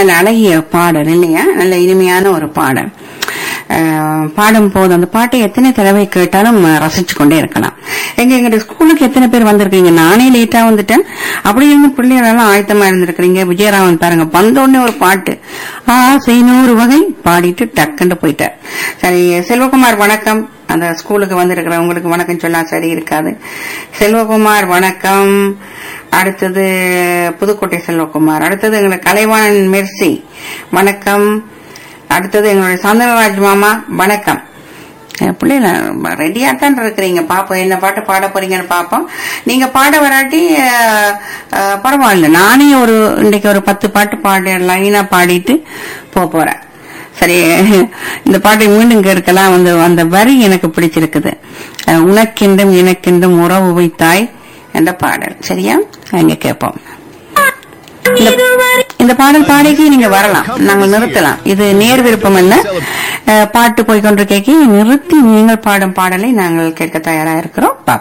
நல்ல அழகிய பாடல் இல்லையா நல்ல இனிமையான ஒரு பாடல் அஹ், பாடும் போது அந்த பாட்டை எத்தனை தடவை கேட்டாலும் அஹ், ரசிச்சு கொண்டே இருக்கலாம் எங்க எங்க ஸ்கூலுக்கு எத்தனை பேர் வந்திருக்கீங்க நானே லேட்டா வந்துட்டேன் அப்படி இருந்து பிள்ளைகள் எல்லாம் ஆயத்தமா இருந்திருக்கிறீங்க விஜயராமன் பாருங்க வந்த உடனே ஒரு பாட்டு ஆசை நூறு வகை பாடிட்டு டக்குன்னு போயிட்டார் சரி செல்வகுமார் வணக்கம் அந்த ஸ்கூலுக்கு வந்திருக்கிறவங்களுக்கு வணக்கம் சொன்னா சரி இருக்காது செல்வகுமார் வணக்கம் அடுத்தது புதுக்கோட்டை செல்வகுமார் அடுத்தது எங்களுக்கு கலைவாணன் மெர்சி வணக்கம் அடுத்தது எங்களுடைய சந்திரராஜ் மாமா வணக்கம் என் பிள்ளைல ரெடியா தான் இருக்கிறீங்க பாப்போம் என்ன பாட்டு பாட போறீங்கன்னு பாப்போம் நீங்க பாட வராட்டி அஹ், அஹ், பரவாயில்ல நானே ஒரு இன்னைக்கு ஒரு பத்து பாட்டு பாட லைனா பாடிட்டு போக போறேன் சரி இந்த பாட்டை மீண்டும் கேட்கலாம் அந்த அந்த வரி எனக்கு பிடிச்சிருக்குது அஹ், உனக்கென்றும் எனக்கென்றும் உறவு வைத்தாய் என்ற பாடல் சரியா அங்க கேட்போம் இந்த- இந்த பாடல் பாடிக்கு நீங்க வரலாம் நாங்கள் நிறுத்தலாம் இது நேர் விருப்பம் அல்ல அஹ், பாட்டு போய்கொண்டிருக்கே நிறுத்தி நீங்கள் பாடும் பாடலை நாங்கள் கேட்க தயாரா இருக்கிறோம் பாப்போம்